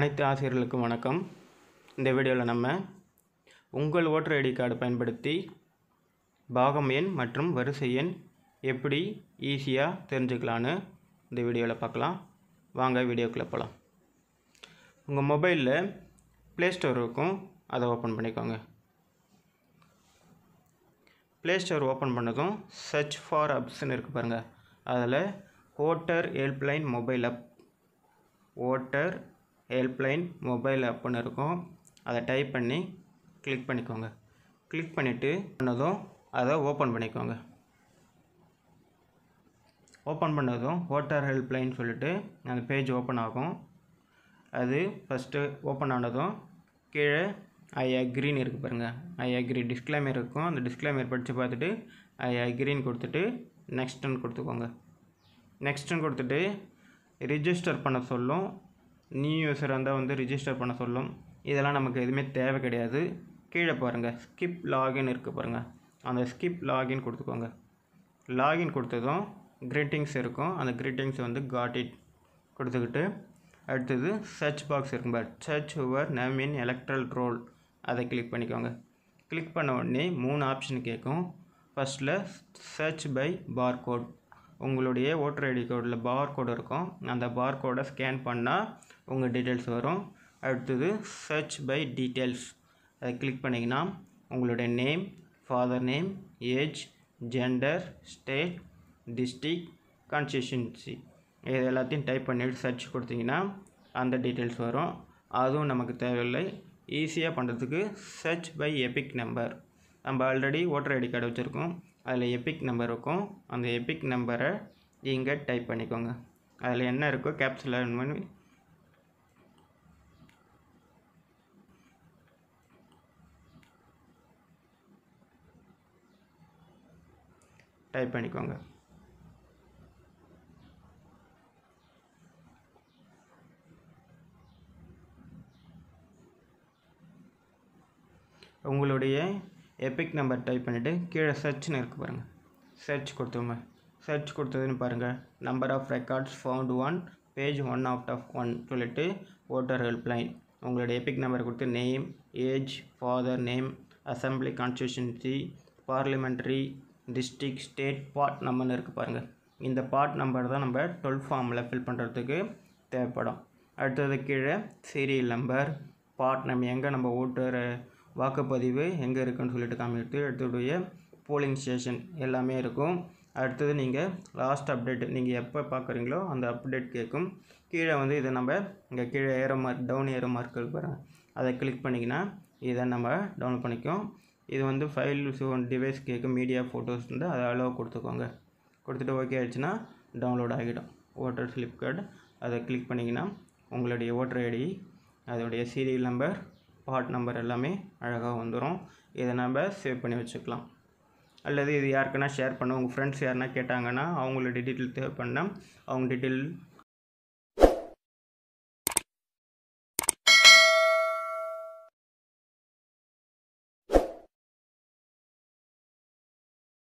அனைத்து ஆசிரியர்களுக்கும் வணக்கம் இந்த வீடியோவில் நம்ம உங்கள் ஓட்டர் ஐடி கார்டு பயன்படுத்தி பாகம் எண் மற்றும் வரிசை எண் எப்படி ஈஸியாக தெரிஞ்சுக்கலான்னு இந்த வீடியோவில் பார்க்கலாம் வாங்க வீடியோக்குள்ளே போகலாம் உங்கள் மொபைலில் ப்ளே ஸ்டோர் இருக்கும் அதை ஓப்பன் பண்ணிக்கோங்க ப்ளே ஸ்டோர் ஓப்பன் பண்ணதும் சர்ச் ஃபார் அப்ஸ்ன்னு இருக்குது பாருங்கள் அதில் voter helpline mobile app voter helpline mobile அப்புன்னு இருக்கும் அதை டைப் பண்ணி கிளிக் பண்ணிக்கோங்க கிளிக் பண்ணிவிட்டு பண்ணதும் அதை ஓப்பன் பண்ணிக்கோங்க ஓப்பன் பண்ணதும் ஓட்டர் ஹெல்ப்லைன் சொல்லிட்டு அந்த பேஜ் ஓப்பன் ஆகும் அது ஃபஸ்ட்டு ஓப்பன் ஆனதும் கீழே ஐ அக்ரின்னு இருக்குது பாருங்கள் ஐ அக்ரி டிஸ்க்ளைமர் இருக்கும் அந்த டிஸ்க்ளைமர் படித்து பார்த்துட்டு ஐ அக்ரின்னு கொடுத்துட்டு நெக்ஸ்ட்டுன்னு கொடுத்துக்கோங்க நெக்ஸ்ட்டுன்னு கொடுத்துட்டு ரிஜிஸ்டர் பண்ண சொல்லும் நியூ யூஸர் இருந்தால் வந்து ரிஜிஸ்டர் பண்ண சொல்லும் இதெல்லாம் நமக்கு எதுவுமே தேவை கிடையாது கீழே பாருங்கள் ஸ்கிப் லாகின் இருக்குது பாருங்கள் அந்த ஸ்கிப் லாகின் கொடுத்துக்கோங்க லாகின் கொடுத்ததும் கிரீட்டிங்ஸ் இருக்கும் அந்த கிரீட்டிங்ஸ் வந்து காட் இட் கொடுத்துக்கிட்டு அடுத்தது சர்ச் பாக்ஸ் இருக்கும் for search your name in electoral roll அதை கிளிக் பண்ணிக்கோங்க கிளிக் பண்ண உடனே மூணு ஆப்ஷன் கேட்கும் ஃபஸ்ட்டில் சர்ச் பை பார் கோட் உங்களுடைய ஓட்டர் ஐடி கார்டில் பார் கோடு இருக்கும் அந்த பார் கோடை ஸ்கேன் பண்ணால் உங்கள் டீட்டெயில்ஸ் வரும் அடுத்தது சர்ச் பை டீட்டெயில்ஸ் அதை கிளிக் பண்ணிங்கன்னா உங்களுடைய name father name age gender state district constituency இது எல்லாத்தையும் டைப் பண்ணிவிட்டு சர்ச் கொடுத்தீங்கன்னா அந்த டீட்டெயில்ஸ் வரும் அதுவும் நமக்கு தேவையில்லை ஈஸியாக பண்ணுறதுக்கு சர்ச் பை எபிக் நம்பர் நம்ம ஆல்ரெடி ஓட்டர் ஐடி கார்டு வச்சுருக்கோம் அதில் எபிக் நம்பர் இருக்கும் அந்த எபிக் நம்பரை இங்கே டைப் பண்ணிக்கோங்க அதில் என்ன இருக்கோ கேப்ஸில் பண்ணி டைப் பண்ணிக்கோங்க உங்களுடைய எபிக் நம்பர் டைப் பண்ணிவிட்டு கீழே சர்ச்னு இருக்குது பாருங்கள் சர்ச் கொடுத்துருங்க சர்ச் கொடுத்ததுன்னு பாருங்கள் number of records found one page one out of one சொல்லிட்டு ஓட்டர் ஹெல்ப்லைன் உங்களுடைய எபிக் நம்பர் கொடுத்து name age father name assembly constituency parliamentary district state part நம்பர்னு இருக்குது பாருங்கள் இந்த பார்ட் நம்பர் தான் நம்ம டுவெல் ஃபார்மில் ஃபில் பண்ணுறதுக்கு தேவைப்படும் அடுத்தது கீழே சீரியல் நம்பர் பார்ட் நம்ம எங்கே நம்ம ஓட்டர் வாக்குப்பதிவு எங்கே இருக்குன்னு சொல்லிட்டு காமிக்கிறது அடுத்ததுடைய போலிங் ஸ்டேஷன் எல்லாமே இருக்கும் அடுத்தது நீங்கள் லாஸ்ட் அப்டேட் நீங்கள் எப்போ பார்க்குறீங்களோ அந்த அப்டேட் கேட்கும் கீழே வந்து இதை நம்ம இங்கே கீழே arrow mark down arrow mark இருக்கு பாருங்க அதை கிளிக் பண்ணிங்கன்னா இதை நம்ம டவுன்லோட் பண்ணிக்கோம் இது வந்து ஃபைல் டிவைஸ் கேட்கும் மீடியா ஃபோட்டோஸ் வந்து அதை அளவு கொடுத்துக்கோங்க கொடுத்துட்டு ஓகே ஆயிடுச்சுன்னா டவுன்லோட் ஆகிடும் ஓட்டர் ஸ்லிப் கார்டு அதை கிளிக் பண்ணிங்கன்னா உங்களுடைய ஓட்டர் ஐடி அதோடைய சீரியல் நம்பர் பார்ட் நம்பர் எல்லாமே அழகாக வந்துடும் இதை நம்ம சேவ் பண்ணி வச்சுக்கலாம் அல்லது இது யாருக்குன்னா ஷேர் பண்ண உங்கள் ஃப்ரெண்ட்ஸ் யாருன்னா கேட்டாங்கன்னா அவங்களோட டீட்டெயில் தேவை பண்ணால் அவங்க டீட்டெயில்